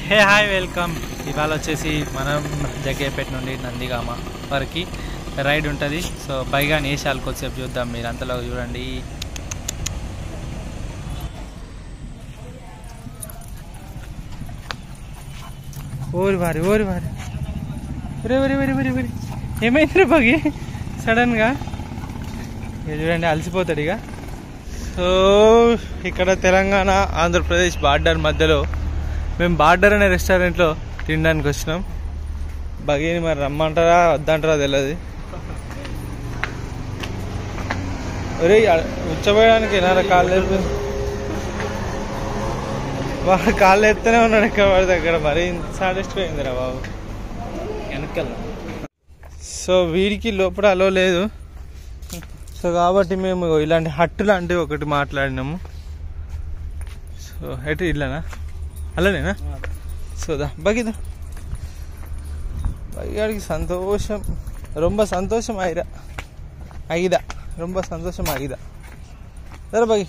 Hey hi welcome ఇవాళ వచ్చేసి మనం జగ్గేపేట నుండి నందిగామ వరకు రైడ్ ఉంటుంది సో పైగా నేషాలు కొద్దిసేపు చూద్దాం మీరు అంతలో చూడండి ఓరి వారి ఓరి వారి ఒరే ఒరే ఒరే ఒరే ఒరే ఏమైంది రే బగి సడన్గా ఇక చూడండి అలసిపోతాడు ఇక సో ఇక్కడ తెలంగాణ ఆంధ్రప్రదేశ్ బార్డర్ మధ్యలో మేము బార్డర్ అనే రెస్టారెంట్లో తినడానికి వచ్చినాం బగీని మరి రమ్మంటారా వద్దంటారా తెలియదు ఒరే ఉచ్చబోయడానికి ఎన్నారా కాళ్ళు ఎత్తు వాడు కాళ్ళు ఎత్తనే ఉన్నాడు ఇక్కడ వాడి దగ్గర మరి సాటిస్ఫై అయిందిరా బాబు వెనకెళ్దాం సో వీడికి లోపల అలో లేదు సో కాబట్టి మేము ఇలాంటి హట్టు లాంటివి ఒకటి మాట్లాడినాము సో ఎటు ఇల్లనా అలానేనా సో దా బగిదా బగిగాడికి సంతోషం రొంబ సంతోషం అయిరా ఐదా రొంబ సంతోషం ఐదా సరే బగి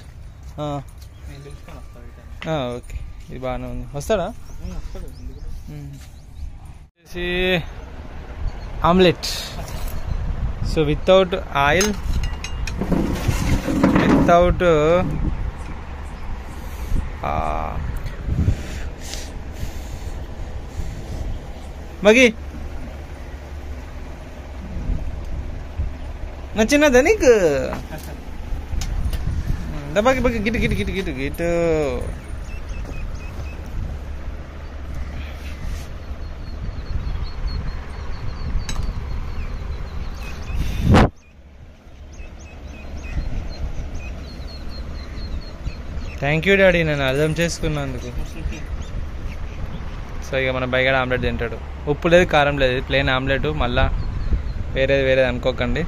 ఓకే ఇది బాగానే ఉంది వస్తాడా మ్మ్. వచ్చేసి omelette so without oil without మగి నచ్చినదా నీకు దబాకి బగి గిట్ గిట్ గిట్ గిట్ గిట్ థ్యాంక్ యూ డాడీ నేను అర్థం చేసుకున్నందుకు సో ఇక మన బయగడ ఆమ్లెట్ తింటాడు ఉప్పు లేదు కారం లేదు ప్లేన్ ఆమ్లెట్ మళ్ళా వేరేది వేరేది అనుకోకండి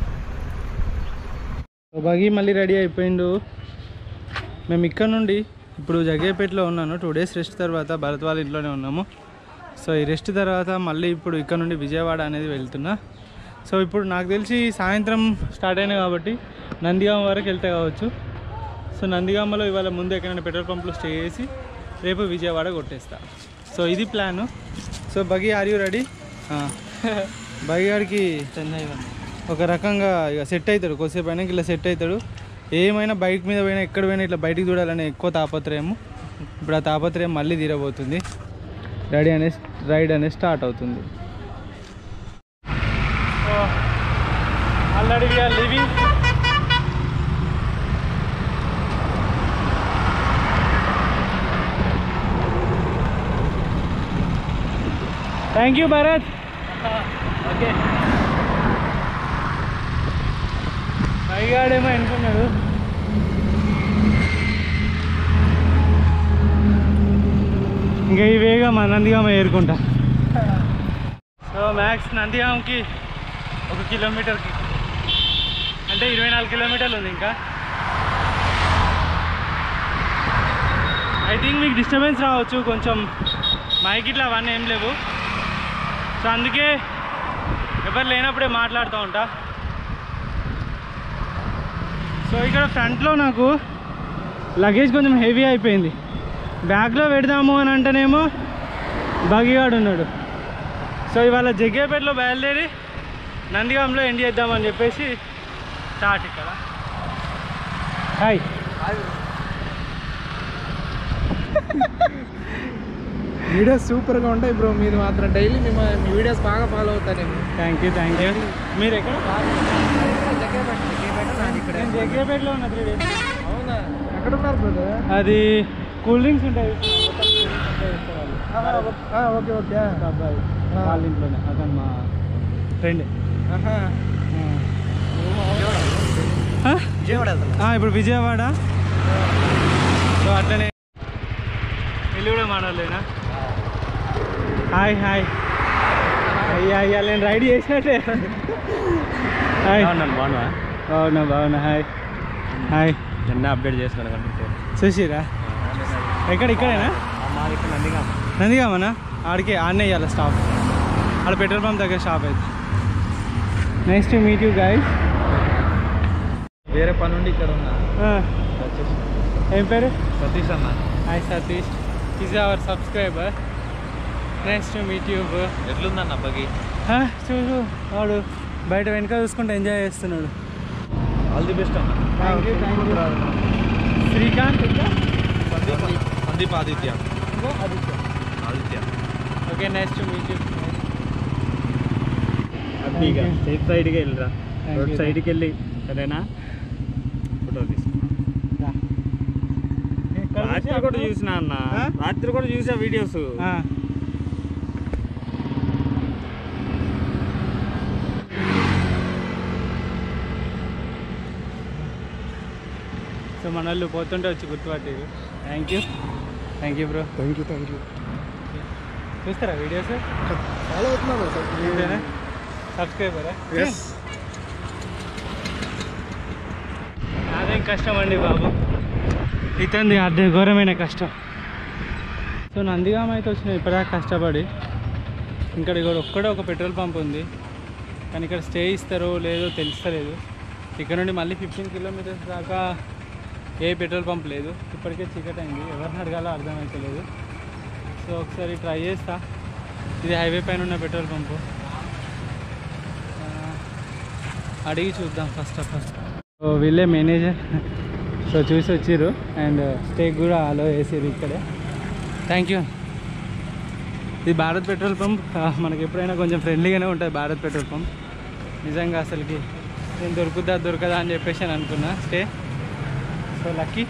బగి మళ్ళీ రెడీ అయిపోయిండు మేము ఇక్కడ నుండి ఇప్పుడు జగ్గేపేటలో ఉన్నాను టూ డేస్ రెస్ట్ తర్వాత భరత్ వాళ్ళ ఇంట్లోనే ఉన్నాము సో ఈ రెస్ట్ తర్వాత మళ్ళీ ఇప్పుడు ఇక్కడ నుండి విజయవాడ అనేది వెళ్తున్నా సో ఇప్పుడు నాకు తెలిసి సాయంత్రం స్టార్ట్ అయినా కాబట్టి నందిగామ వరకు వెళ్తే కావచ్చు సో నందిగామలో ఇవాళ ముందు ఎక్కడైనా పెట్రోల్ పంప్లో స్టే చేసి రేపు విజయవాడ కొట్టేస్తా సో ఇది ప్లాను సో బగి ఆర్ యూ రెడీ బగి గారికి ఒక రకంగా ఇక సెట్ అవుతాడు కొద్దిసేపు అయినా ఇలా సెట్ అవుతాడు ఏమైనా బైక్ మీద పోయినా ఎక్కడ పోయినా ఇట్లా బయటికి చూడాలని ఎక్కువ తాపత్రయము ఇప్పుడు ఆ తాపత్రయం మళ్ళీ తీరబోతుంది రెడీ అనే రైడ్ అనేది స్టార్ట్ అవుతుంది already we are living thank you Bharat okay పైగాడేమో అనుకున్నాడు ఇంకా ఈ వేగా మా నందిగామ ఏరుకుంటా సో మ్యాక్స్ నందిగామకి ఒక కిలోమీటర్కి అంటే ఇరవై నాలుగు కిలోమీటర్లు ఉంది ఇంకా ఐ థింక్ మీకు డిస్టర్బెన్స్ రావచ్చు కొంచెం మైక్ ఇట్లా అవన్నీ ఏం లేవు సో అందుకే ఎవరు లేనప్పుడే మాట్లాడుతూ ఉంటా సో ఇక్కడ ఫ్రంట్లో నాకు లగేజ్ కొంచెం హెవీ అయిపోయింది బ్యాగ్లో పెడదాము అని అంటేనేమో బగిగాడు ఉన్నాడు సో ఇవాళ జగ్గేపేటలో బయలుదేరి నందిగాంలో ఎండ్ చేద్దామని చెప్పేసి స్టార్ట్ ఇక్కడ హాయ్ వీడియోస్ సూపర్ గా ఉంటాయి బ్రో మీరు మాత్రం డైలీ మీ మీ వీడియోస్ బాగా ఫాలో అవుతా నేను థ్యాంక్ యూ థ్యాంక్ యూ మీరు ఎక్కడ నేను జగ్గేపేటలో ఉన్నా త్రీ డేస్ అవునా ఎక్కడ ఉన్నారు బ్రదర్ అది కూల్ డ్రింక్స్ ఉంటాయి ఓకే ఓకే అబ్బాయి వాళ్ళ ఇంట్లోనే అతను మా ఫ్రెండ్ ఇప్పుడు విజయవాడ సో అట్లనే వెళ్ళి కూడా మాడలేనా హాయ్ హాయ్ అయ్యా అయ్యా నేను రైడ్ చేసినట్టే హాయ్ బాగున్నాను బాగున్నా బాగున్నా బాగున్నా హాయ్ హాయ్ నిన్న అప్డేట్ చేస్తున్నాను కంటే చూసిరా ఎక్కడ ఇక్కడేనా మాది ఇక్కడ నందిగా నందిగామనా ఆడికి ఆడనే ఇవ్వాలి స్టాప్ ఆడ పెట్రోల్ పంప్ దగ్గర స్టాప్ అయితే నెక్స్ట్ మీట్ యూ గాయస్ వేరే పని ఉండి ఇక్కడ ఉన్నా ఏం పేరు సతీష్ అన్న hi Satish is our subscriber nice to meet you bro ఎట్లుందన్న బగి చూసు వాడు బయట వెనక చూసుకుంటే ఎంజాయ్ చేస్తున్నాడు ఆల్ ది బెస్ట్ అన్న thank you thank you Srikanth ఇంకా Sandeep Sandeep Aditya Aditya okay nice to meet you హ్యాపీగా సేఫ్ సైడ్కి వెళ్ళిరా Thank రోడ్ you. సైడ్కి వెళ్ళి సరేనా ఫోటో తీసు రాత్రి కూడా చూసిన అన్న ఆ? రాత్రి కూడా చూసా వీడియోస్ సో మన వాళ్ళు పోతుంటే వచ్చి గుర్తుపట్టారు thank you thank you bro thank you thank you చూస్తారా వీడియోస్ ఫాలో అవుతున్నాను సార్ సబ్స్క్రైబరా ఎస్ అదేం కష్టం అండి బాబు ఇతంది అదే ఘోరమైన కష్టం సో నందిగామ అయితే వచ్చిన ఇప్పటిదాకా కష్టపడి ఇక్కడ ఇక్కడ ఒక్కడే ఒక పెట్రోల్ పంప్ ఉంది కానీ ఇక్కడ స్టే ఇస్తారో లేదో తెలుస్తలేదు ఇక్కడ నుండి మళ్ళీ ఫిఫ్టీన్ కిలోమీటర్స్ దాకా ఏ పెట్రోల్ పంప్ లేదు ఇప్పటికే చీకటి అయింది ఎవరిని అడగాలో అర్థమవుతలేదు సో ఒకసారి ట్రై చేస్తా ఇది హైవే పైన ఉన్న పెట్రోల్ పంపు ఆ, అడిగి చూద్దాం ఫస్ట్ ఆఫ్ ఆల్ సో వీళ్ళే మేనేజర్ సో చూసి వచ్చిర్రు అండ్ స్టేక్ కూడా అలో వేసారు ఇక్కడే థ్యాంక్ యూ ఇది భారత్ పెట్రోల్ పంప్ ఆ, మనకి ఎప్పుడైనా కొంచెం ఫ్రెండ్లీగానే ఉంటుంది భారత్ పెట్రోల్ పంప్ నిజంగా అసలుకి నేను దొరుకుద్దా దొరకదా అని చెప్పేసి అని అనుకున్నా స్టే సో లక్కీ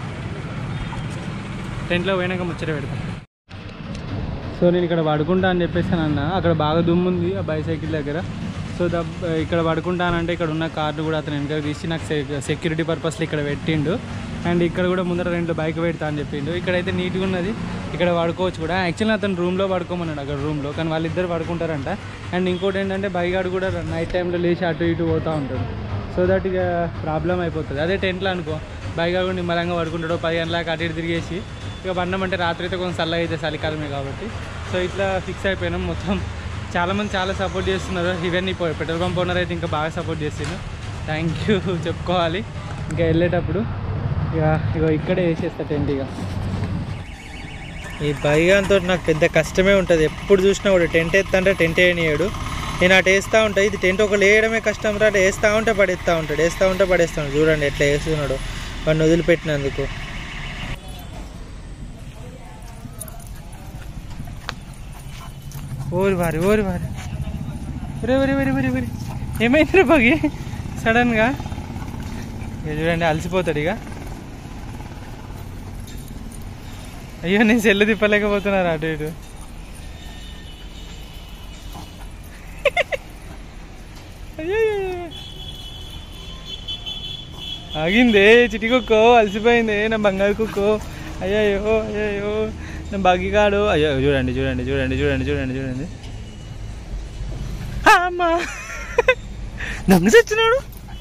టెంట్లో పోయినాక ముచ్చట పెడతా సో నేను ఇక్కడ పడుకుంటా అని చెప్పేసి అని అన్నా అక్కడ బాగా దుమ్ము ఉంది ఆ బైసైకిల్ దగ్గర సో ద ఇక్కడ పడుకుంటానంటే ఇక్కడ ఉన్న కార్డు కూడా అతను వెనక తీసి నాకు సెక్యూరిటీ పర్పస్లో ఇక్కడ పెట్టిండు అండ్ ఇక్కడ కూడా ముందర రెండు బైక్ పెడతా అని చెప్పిండు ఇక్కడైతే నీట్గా ఉన్నది ఇక్కడ పడుకోవచ్చు కూడా యాక్చువల్లీ అతను రూమ్లో పడుకోమన్నాడు అక్కడ రూమ్లో కానీ వాళ్ళిద్దరు పడుకుంటారంట అండ్ ఇంకోటి ఏంటంటే బైగాడు కూడా నైట్ టైంలో లేచి అటు ఇటు పోతూ ఉంటాడు సో దట్ ఇక ప్రాబ్లం అయిపోతుంది అదే టెంట్లో అనుకో బైగాడు కూడా నిమ్మలంగా పడుకుంటాడు పది గంటలకు అటు ఇటు తిరిగేసి ఇక బండం అంటే రాత్రి అయితే కొంచెం చల్లగా అయితే చలికాలమే కాబట్టి సో ఇట్లా ఫిక్స్ అయిపోయినాం మొత్తం చాలామంది చాలా సపోర్ట్ చేస్తున్నారు ఈవెన్ ఈ పెట్రోల్ పంప్ ఓనర్ అయితే ఇంకా బాగా సపోర్ట్ చేసిండు థ్యాంక్ యూ చెప్పుకోవాలి ఇంకా వెళ్ళేటప్పుడు ఇక ఇక ఇక్కడే వేసేస్తా టెంట్ ఇక ఈ బైగాన్తో నాకు పెద్ద కష్టమే ఉంటుంది ఎప్పుడు చూసినా కూడా టెంట్ ఎత్తంటే టెంట్ వేయనియాడు నేను అటు వేస్తూ ఉంటా ఇది టెంట్ ఒకళ్ళు వేయడమే కష్టం రా అటు వేస్తూ ఉంటే పడేస్తూ ఉంటాడు వేస్తూ ఉంటే పడేస్తాడు చూడండి ఎట్లా వేస్తున్నాడు వాడిని వదిలిపెట్టినందుకు ఓరి వారి ఓరి వారి ఒరే ఒరే ఒరే ఒరే ఒరే ఏమైంది రే బగి సడన్గా ఇక చూడండి అలసిపోతాడు ఇక అయ్యో నేను సెల్లు తిప్పలేకపోతున్నారు అటు ఇటు అయ్యయ్యయ్య. ఆగిందే చిటి కుక్కో అలసిపోయింది నా బంగారు కుక్కో అయ్యయ్యో అయ్యయ్యో నా బగ్గిగాడు అయ్యో చూడండి చూడండి చూడండి చూడండి చూడండి చూడండి ఆ, అమ్మా నమ్మి చచ్చినాడు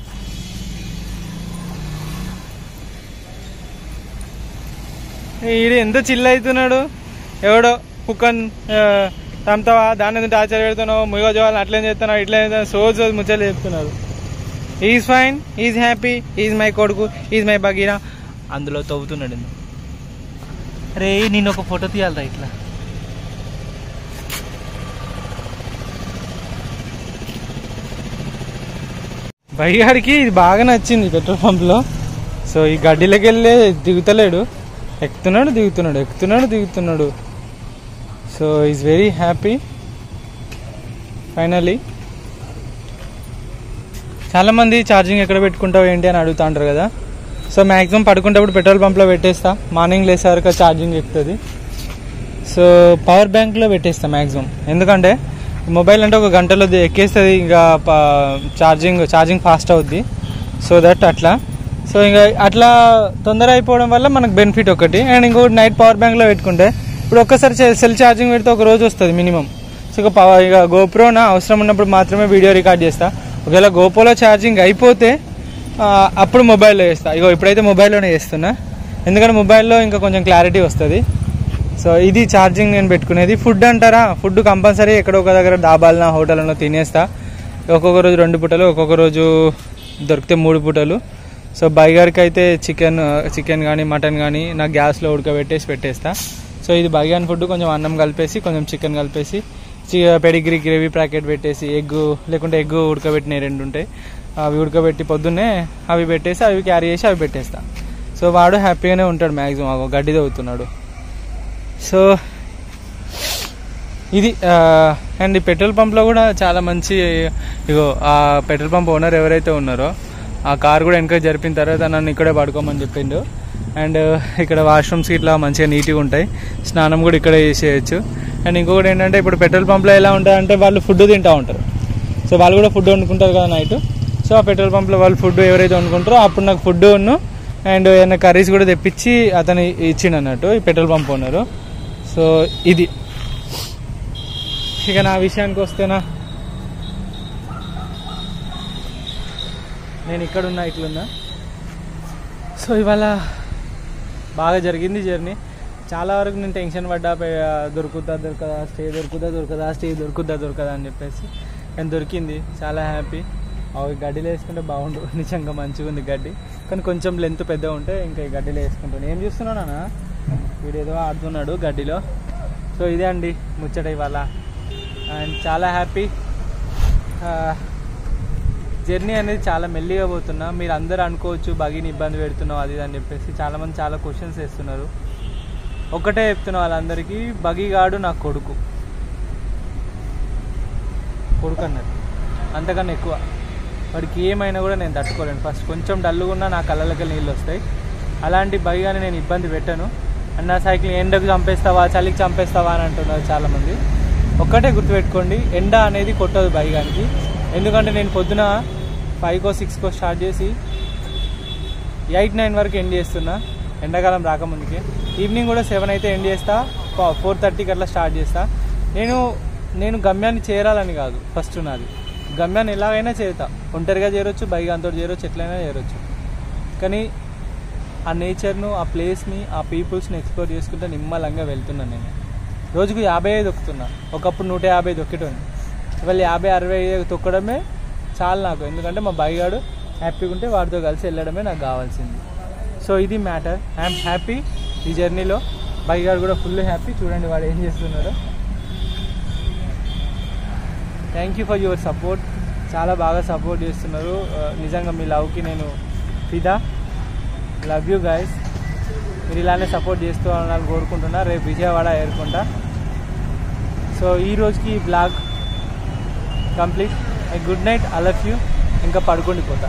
ఈడు ఎంత చిల్ అవుతున్నాడు ఎవడో కుక్కన్ తమ్తావా దాని మీద టార్చర్ పెడుతున్నావు ముగ జోవాలి అట్లేం చేస్తున్నావు ఇట్లా సోజ్ సోజ్ ముచ్చలు చెప్తున్నారు is fine is happy is my కొడుకు ఈజ్ మై బగీరా అందులో తవ్వుతున్నాడు ఎందుకు రే నేను ఒక ఫోటో తీయాలరా ఇట్లా బైగాడికి ఇది బాగా నచ్చింది పెట్రోల్ పంప్లో సో ఈ గడ్డిలోకి వెళ్ళే దిగుతలేడు ఎక్కుతున్నాడు దిగుతున్నాడు ఎక్కుతున్నాడు దిగుతున్నాడు so is very happy finally చాలామంది ఛార్జింగ్ ఎక్కడ పెట్టుకుంటావు ఏంటి అని అడుగుతా ఉంటారు కదా సో మ్యాక్సిమం పడుకుంటప్పుడు పెట్రోల్ పంప్లో పెట్టేస్తా మార్నింగ్ లేసే వరకు ఛార్జింగ్ ఎక్కుతుంది సో పవర్ బ్యాంక్లో పెట్టేస్తా మ్యాక్సిమం ఎందుకంటే మొబైల్ అంటే ఒక గంటలో ది- ఎక్కేస్తుంది ఇంకా ఛార్జింగ్ ఛార్జింగ్ ఫాస్ట్ అవుద్ది సో దట్ అట్లా సో ఇంకా అట్లా తొందర అయిపోవడం వల్ల మనకు బెనిఫిట్ ఒకటి అండ్ ఇంకొకటి నైట్ పవర్ బ్యాంక్లో పెట్టుకుంటే ఇప్పుడు ఒక్కసారి సెల్ ఛార్జింగ్ పెడితే ఒక రోజు వస్తుంది మినిమం సో ఇక పవర్ ఇక గోప్రోనా అవసరం ఉన్నప్పుడు మాత్రమే వీడియో రికార్డ్ చేస్తా ఒకవేళ గోప్రోలో ఛార్జింగ్ అయిపోతే ఆ, అప్పుడు మొబైల్లో చేస్తా ఇగో ఇప్పుడైతే మొబైల్లోనే చేస్తున్నా ఎందుకంటే మొబైల్లో ఇంకా కొంచెం క్లారిటీ వస్తుంది సో ఇది ఛార్జింగ్ నేను పెట్టుకునేది ఫుడ్ అంటారా ఫుడ్ కంపల్సరీ ఎక్కడో ఒక దగ్గర డాబాలన హోటల్లో తినేస్తా ఒక్కొక్క రోజు రెండు పూటలు ఒక్కొక్క రోజు దొరికితే మూడు పూటలు సో బైగర్కి అయితే చికెన్ చికెన్ కానీ మటన్ కానీ నా గ్యాస్లో ఉడకబెట్టేసి పెట్టేస్తా సో సో ఇది బగాన్ ఫుడ్ కొంచెం అన్నం కలిపేసి కొంచెం చికెన్ కలిపేసి పెడిగ్రీ గ్రేవీ ప్యాకెట్ పెట్టేసి ఎగ్ లేకుంటే ఎగ్ ఉడకబెట్టినవి రెండు ఉంటాయి అవి ఉడకబెట్టి పొద్దున్నే అవి పెట్టేసి అవి క్యారీ చేసి అవి పెట్టేస్తా సో వాడు హ్యాపీగానే ఉంటాడు మ్యాక్సిమం గడ్డి తవ్వుతున్నాడు సో ఇది అండ్ ఈ పెట్రోల్ పంప్లో కూడా చాలా మంచి ఇగో ఆ పెట్రోల్ పంప్ ఓనర్ ఎవరైతే ఉన్నారో ఆ కార్ కూడా వెనక జరిపిన తర్వాత నన్ను ఇక్కడే పడుకోమని చెప్పిండు అండ్ ఇక్కడ వాష్రూమ్స్ ఇట్లా మంచిగా నీట్గా ఉంటాయి స్నానం కూడా ఇక్కడే చేసేయచ్చు అండ్ ఇంకొకటి ఏంటంటే ఇప్పుడు పెట్రోల్ పంప్లో ఎలా ఉంటాయంటే వాళ్ళు ఫుడ్ తింటూ ఉంటారు సో వాళ్ళు కూడా ఫుడ్ వండుకుంటారు కదా నైట్ సో ఆ పెట్రోల్ పంప్లో వాళ్ళు ఫుడ్ ఎవరైతే వండుకుంటారో అప్పుడు నాకు ఫుడ్ ఉన్ను అండ్ ఏమైనా కర్రీస్ కూడా తెప్పించి అతను ఇచ్చిండు అన్నట్టు ఈ పెట్రోల్ పంప్ ఓనరు సో ఇది ఇక నా విషయానికి వస్తేనా నేను ఇక్కడున్నా ఇట్లున్నా సో ఇవాళ బాగా జరిగింది జర్నీ చాలా వరకు నేను టెన్షన్ పడ్డా పే- దొరుకుతా దొరకదా స్టే దొరుకుతా దొరకదా స్టే దొరుకుతా దొరకదా అని చెప్పేసి కానీ దొరికింది చాలా హ్యాపీ అవి గడ్డిలో వేసుకుంటే బాగుండు నిజంగా మంచిగా ఉంది గడ్డి కానీ కొంచెం లెంత్ పెద్దగా ఉంటే ఇంకా ఈ గడ్డిలో వేసుకుంటాను ఏం చూస్తున్నావు నాన్న వీడు ఏదో ఆడుతున్నాడు గడ్డిలో సో ఇదే అండి ముచ్చట ఇవాళ అండ్ చాలా హ్యాపీ జర్నీ అనేది చాలా మెల్లిగా పోతున్నా మీరు అందరూ అనుకోవచ్చు బగిని ఇబ్బంది పెడుతున్నావు అది ఇది అని చెప్పేసి చాలామంది చాలా క్వశ్చన్స్ వేస్తున్నారు ఒకటే చెప్తున్నా వాళ్ళందరికీ బగిగాడు నా కొడుకు కొడుకు అన్నది అంతకన్నా ఎక్కువ వాడికి ఏమైనా కూడా నేను తట్టుకోలేను ఫస్ట్ కొంచెం డల్లుగా ఉన్నా నా కళ్ళకి నీళ్ళు వస్తాయి అలాంటి బగిగాని నేను ఇబ్బంది పెట్టాను అండ్ నా సైకిల్ ఎండకు చంపేస్తావా చలికి చంపేస్తావా అని అంటున్నారు చాలామంది ఒక్కటే గుర్తుపెట్టుకోండి ఎండ అనేది కొట్టదు బైగానికి ఎందుకంటే నేను పొద్దున ఫైవ్కో సిక్స్కో స్టార్ట్ చేసి ఎయిట్ నైన్ వరకు ఎండ్ చేస్తున్నా ఎండాకాలం రాకముందుకే ఈవినింగ్ కూడా సెవెన్ అయితే ఎండ్ చేస్తా ఫోర్ థర్టీకి అట్లా స్టార్ట్ చేస్తా నేను నేను గమ్యాన్ని చేరాలని కాదు ఫస్ట్ నాది గమ్యాన్ని ఎలాగైనా చేరుతా ఒంటరిగా చేరొచ్చు బైగాంతో చేరొచ్చు ఎట్లయినా చేరొచ్చు కానీ ఆ నేచర్ను ఆ ప్లేస్ని ఆ పీపుల్స్ని ఎక్స్ప్లోర్ చేసుకుంటే నిమ్మలంగా వెళ్తున్నాను నేను రోజుకు యాభై ఐదు దొక్కుతున్నా ఒకప్పుడు నూట యాభై దొక్కేటోని ఇవాళ యాభై అరవై ఐదు తొక్కడమే చాలు నాకు ఎందుకంటే మా బైగాడు హ్యాపీగా ఉంటే వాడితో కలిసి వెళ్ళడమే నాకు కావాల్సింది సో ఇది మ్యాటర్ ఐఎమ్ హ్యాపీ ఈ జర్నీలో బైగాడు కూడా ఫుల్ హ్యాపీ చూడండి వాడు ఏం చేస్తున్నాడో thank you for your support చాలా బాగా సపోర్ట్ చేస్తున్నారు ఆ, నిజంగా మీ లవ్కి నేను ఫిదా లవ్ యూ గైస్ మీరు ఇలానే సపోర్ట్ చేస్తూ ఉండాలని కోరుకుంటున్నా రేపు విజయవాడ ఏరుకుంటా సో ఈ రోజుకి ఈ blog complete good night I love you ఇంకా పడుకోండి పోతా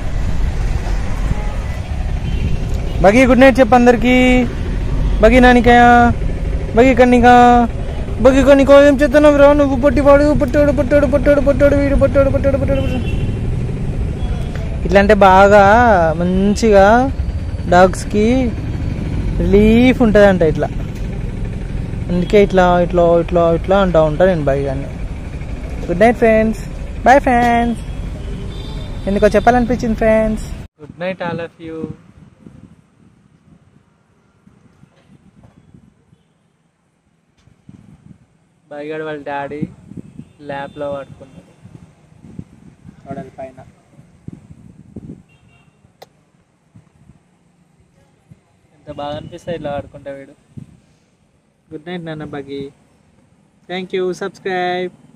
బగి గుడ్ నైట్ చెప్పు అందరికి బగి నానికయా బగి కన్నికా బగి కన్నికో ఏం చేస్తున్నావు రా నువ్వు పొట్టివాడు పొట్టాడు పొట్టాడు పొట్టాడు పొట్టాడు వీడు పొట్టాడు పొట్టాడు పొట్టాడు పొట్టాడు ఇట్లా అంటే బాగా మంచిగా డాగ్స్కి రిలీఫ్ ఉంటుందంట ఇట్లా అందుకే ఇట్లా ఇట్లా ఇట్లా ఇట్లా అంటూ ఉంటా నేను బై కానీ good night friends bye friends ఎందుకో చెప్పాలనిపించింది friends good night all of you బైగాడు వాళ్ళ డాడీ ల్యాబ్లో పడుకున్నాడు చూడాలి పైన ఎంత బాగా అనిపిస్తుంది ఇలా ఆడుకుంటా వీడు గుడ్ నైట్ నాన్న బగి థ్యాంక్ యూ సబ్స్క్రైబ్